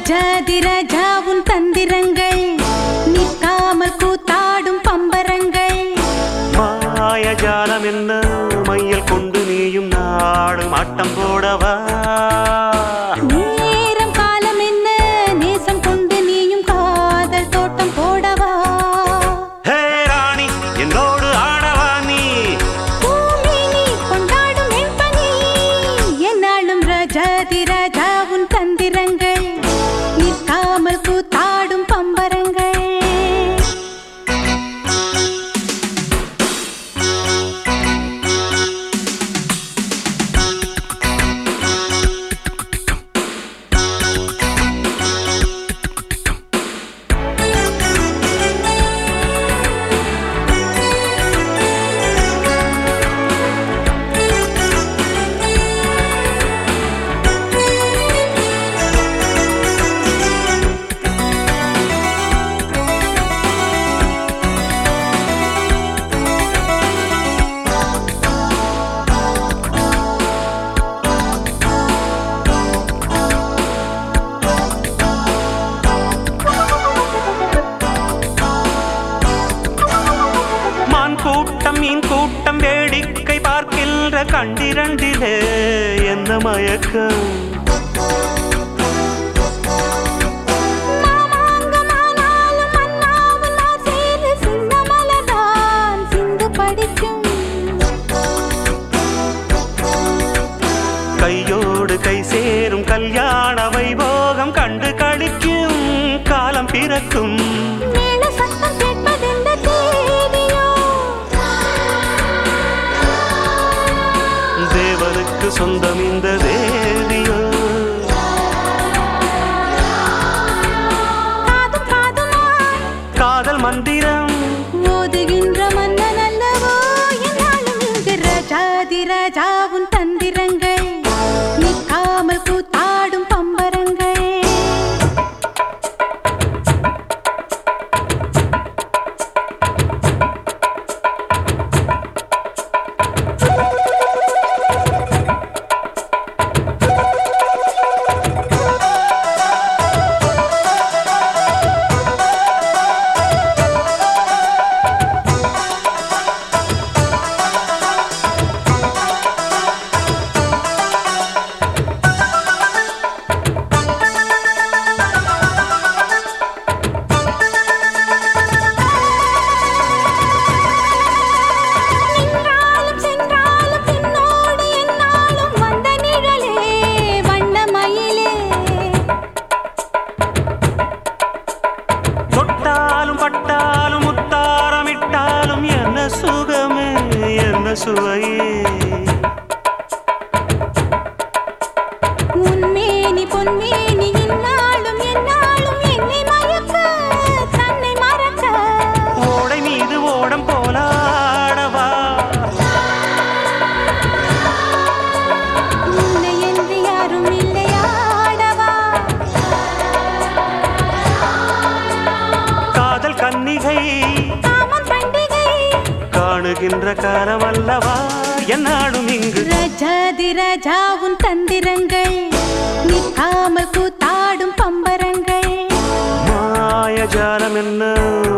ரஜாதிரஜா உன் தந்திரங்கள் நிற்காமல் கூத்தாடும் பம்பரங்கள் மாயஜாலம் என்ன மையல் கொண்டு நீயும் நாடும் ஆட்டம் போடவா நேரம் காலம் என்ன நேசம் கொண்டு நீயும் காதல் தோட்டம் போடவா ஹே ராணி என்னோடு ஆடவா நீ பூமினி கொண்டாடும் வெண்பனி என்னாலும் ரஜாதிரஜா உன் தந்திரங்கள் நிற்காமல் கூத்தாடும் பம்பரங்கள் மான் கூட்டம் மீன் கூட்டம் வேடிக்கை பார்க்கின்ற கண்டிரண்டிலே என்ன மயக்கம் மாமாங்கமானாலும் மன்னாவும் நான் சேர்ந்து சின்ன மலர்தான் சிந்து படிக்கும் கையோடு கை சேரும் கல்யாண வைபோகம் கண்டு கழிக்கும் காலம் பிறக்கும் மேல சத்தம் கேட்பதெந்த தேதியோ தேவனுக்கு சொந்தம் இந்த தேவியோ காதும் காதுமாய் காதல் மந்திரம் ஓதுகின்ற மன்னன் அல்லவோ என்னாலும் இங்கு ரஜாதி ராஜாவும் தந்திரங்கள் நிற்காமல் கூத்தாடும் பம்பரங்கள் நின்றாலும் சென்றாலும் பின்னோடு என்னாலும் வந்த நிழலே வண்ணமயிலே தொட்டாலும் பட்டாலும் முத்தாரமிட்டாலும் என்ன சுகமே என்ன சுவையே உன்மேனி பொன்மேனி இந்நாளும் எந்நாளும் என்னை மயக்க தன்னை மறக்க ஓடை மீது ஓடம் போலாடவா உன்னை என்று யாரும் இல்லையாடவா காதல் கன்னிகை காமம் பண்டிகை காணுகின்ற காலம் அல்லவா என்னாலும் இங்கு ரஜாதி ராஜாவும் தந்திரங்கள் நிற்காமல் கூத்தாடும் பம்பரங்கள் மாயஜாலம் என்ன